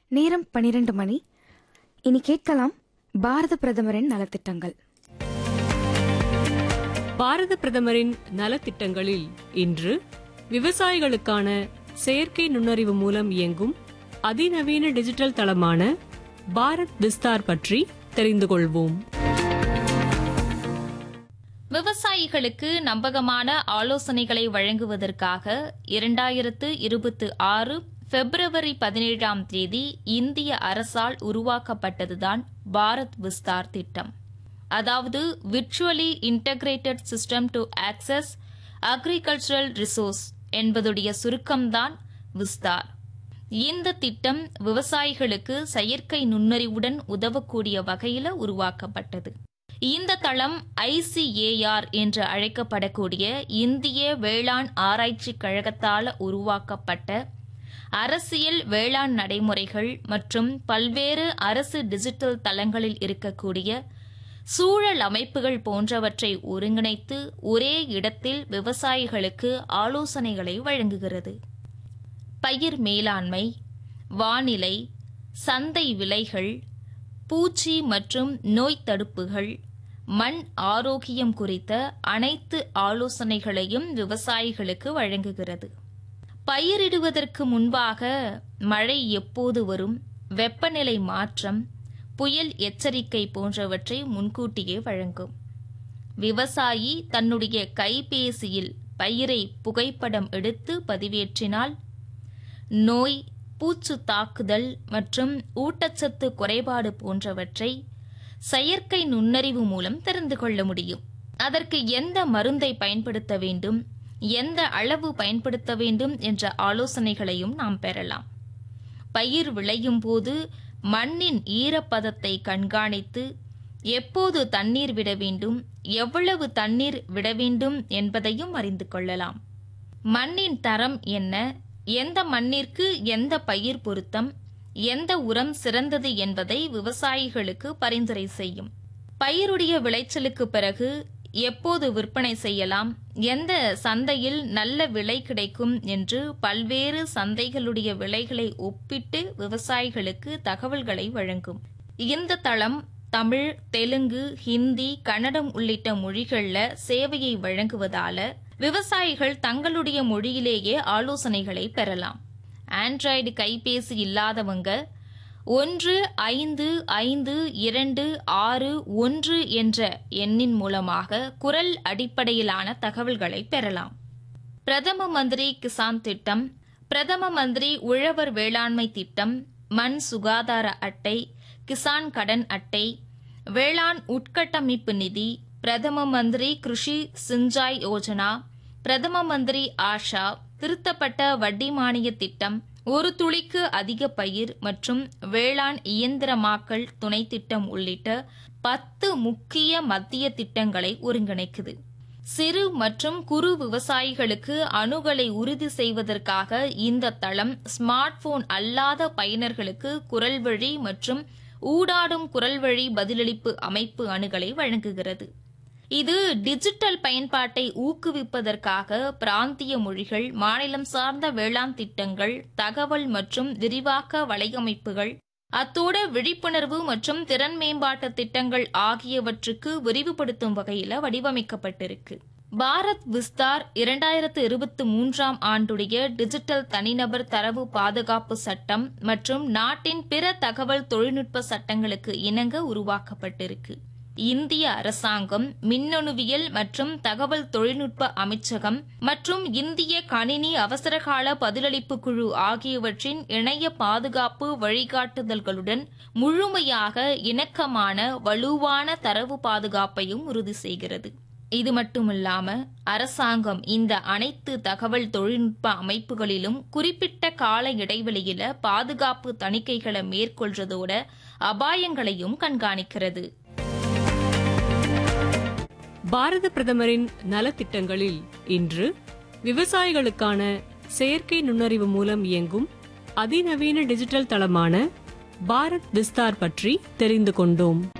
நேரம் பனிரெண்டு மணி இனி கேட்கலாம் பாரத பிரதமரின் நலத்திட்டங்கள் பாரத பிரதமரின் நலத்திட்டங்களில் இன்று விவசாயிகளுக்கான செயற்கை நுண்ணறிவு மூலம் இயங்கும் அதிநவீன டிஜிட்டல் தளமான பாரத் விஸ்தார் பற்றி தெரிந்து கொள்வோம் விவசாயிகளுக்கு நம்பகமான ஆலோசனைகளை வழங்குவதற்காக இரண்டாயிரத்து இருபத்தி ஆறு பிப்ரவரி பதினேழாம் தேதி இந்திய அரசால் உருவாக்கப்பட்டதுதான் பாரத் விஸ்தார் திட்டம் அதாவது virtually integrated system to access agricultural resource என்பதுடைய சுருக்கம்தான் விஸ்தார் இந்த திட்டம் விவசாயிகளுக்கு செயற்கை நுண்ணறிவுடன் உதவக்கூடிய வகையில உருவாக்கப்பட்டது இந்த தளம் ஐசிஏஆர் என்று அழைக்கப்படக்கூடிய இந்திய வேளாண் ஆராய்ச்சி கழகத்தால் உருவாக்கப்பட்ட அரசியல் வேளாண் நடைமுறைகள் மற்றும் பல்வேறு அரசு டிஜிட்டல் தளங்களில் இருக்கக்கூடிய சூழல் அமைப்புகள் போன்றவற்றை ஒருங்கிணைத்து ஒரே இடத்தில் விவசாயிகளுக்கு ஆலோசனைகளை வழங்குகிறது பயிர் மேலாண்மை வானிலை சந்தை விலைகள் பூச்சி மற்றும் நோய் தடுப்புகள் மண் ஆரோக்கியம் குறித்த அனைத்து ஆலோசனைகளையும் விவசாயிகளுக்கு வழங்குகிறது பயிரிடுவதற்கு முன்பாக மழை எப்போது வரும் வெப்பநிலை மாற்றம் புயல் எச்சரிக்கை போன்றவற்றை முன்கூட்டியே வழங்கும் விவசாயி தன்னுடைய கைபேசியில் பயிரை புகைப்படம் எடுத்து பதிவேற்றினால் நோய் பூச்சு தாக்குதல் மற்றும் ஊட்டச்சத்து குறைபாடு போன்றவற்றை செயற்கை நுண்ணறிவு மூலம் தெரிந்து கொள்ள முடியும் அதற்கு எந்த மருந்தை பயன்படுத்த வேண்டும் எந்த அளவு பயன்படுத்த வேண்டும் என்ற ஆலோசனைகளையும் நாம் பெறலாம் பயிர் விளையும் போது மண்ணின் ஈரப்பதத்தை கண்காணித்து எப்போது தண்ணீர் விட வேண்டும் எவ்வளவு தண்ணீர் விட வேண்டும் என்பதையும் அறிந்து கொள்ளலாம் மண்ணின் தரம் என்ன எந்த மண்ணிற்கு எந்த பயிர் பொருத்தம் எந்த உரம் சிறந்தது என்பதை விவசாயிகளுக்கு பரிந்துரை செய்யும் பயிருடைய விளைச்சலுக்கு பிறகு எப்போது விற்பனை செய்யலாம் எந்த சந்தையில் நல்ல விலை கிடைக்கும் என்று பல்வேறு சந்தைகளுடைய விலைகளை ஒப்பிட்டு விவசாயிகளுக்கு தகவல்களை வழங்கும் இந்த தளம் தமிழ் தெலுங்கு ஹிந்தி கன்னடம் உள்ளிட்ட மொழிகள்ல சேவையை வழங்குவதால விவசாயிகள் தங்களுடைய மொழியிலேயே ஆலோசனைகளை பெறலாம் ஆண்ட்ராய்டு கைபேசி இல்லாதவங்க ஒன்று ஐந்து ஐந்து இரண்டு ஆறு ஒன்று என்ற எண்ணின் மூலமாக குரல் அடிப்படையிலான தகவல்களை பெறலாம் பிரதம மந்திரி கிசான் திட்டம் பிரதம மந்திரி உழவர் வேளாண்மை திட்டம் மண் சுகாதார அட்டை கிசான் கடன் அட்டை வேளாண் உட்கட்டமைப்பு நிதி பிரதம மந்திரி கிருஷி சிஞ்சாய் யோஜனா பிரதம மந்திரி ஆஷா திருத்தப்பட்ட வட்டி மானிய திட்டம் ஒரு துளிக்கு அதிக பயிர் மற்றும் வேளாண் இயந்திரமாக்கல் துணை திட்டம் உள்ளிட்ட பத்து முக்கிய மத்திய திட்டங்களை ஒருங்கிணைக்குது சிறு மற்றும் குறு விவசாயிகளுக்கு அணுகலை உறுதி செய்வதற்காக இந்த தளம் ஸ்மார்ட் போன் அல்லாத பயனர்களுக்கு குரல் வழி மற்றும் ஊடாடும் குரல் வழி பதிலளிப்பு அமைப்பு அணுகலை வழங்குகிறது இது டிஜிட்டல் பயன்பாட்டை ஊக்குவிப்பதற்காக பிராந்திய மொழிகள் மாநிலம் சார்ந்த வேளாண் திட்டங்கள் தகவல் மற்றும் விரிவாக்க வலையமைப்புகள் அத்தோடு விழிப்புணர்வு மற்றும் திறன் மேம்பாட்டு திட்டங்கள் ஆகியவற்றுக்கு விரிவுபடுத்தும் வகையில் வடிவமைக்கப்பட்டிருக்கு பாரத் விஸ்தார் இரண்டாயிரத்து இருபத்தி மூன்றாம் ஆண்டுடைய டிஜிட்டல் தனிநபர் தரவு பாதுகாப்பு சட்டம் மற்றும் நாட்டின் பிற தகவல் தொழில்நுட்ப சட்டங்களுக்கு இணங்க உருவாக்கப்பட்டிருக்கு இந்திய அரசாங்கம் மின்னணுவியல் மற்றும் தகவல் தொழில்நுட்ப அமைச்சகம் மற்றும் இந்திய கணினி அவசரகால பதிலளிப்பு குழு ஆகியவற்றின் இணைய பாதுகாப்பு வழிகாட்டுதல்களுடன் முழுமையாக இணக்கமான வலுவான தரவு பாதுகாப்பையும் உறுதி செய்கிறது இது மட்டுமில்லாம அரசாங்கம் இந்த அனைத்து தகவல் தொழில்நுட்ப அமைப்புகளிலும் குறிப்பிட்ட கால இடைவெளியில பாதுகாப்பு தணிக்கைகளை மேற்கொள்றதோட அபாயங்களையும் கண்காணிக்கிறது பாரத பிரதமரின் நலத்திட்டங்களில் இன்று விவசாயிகளுக்கான செயற்கை நுண்ணறிவு மூலம் இயங்கும் அதிநவீன டிஜிட்டல் தளமான பாரத் விஸ்தார் பற்றி தெரிந்து கொண்டோம்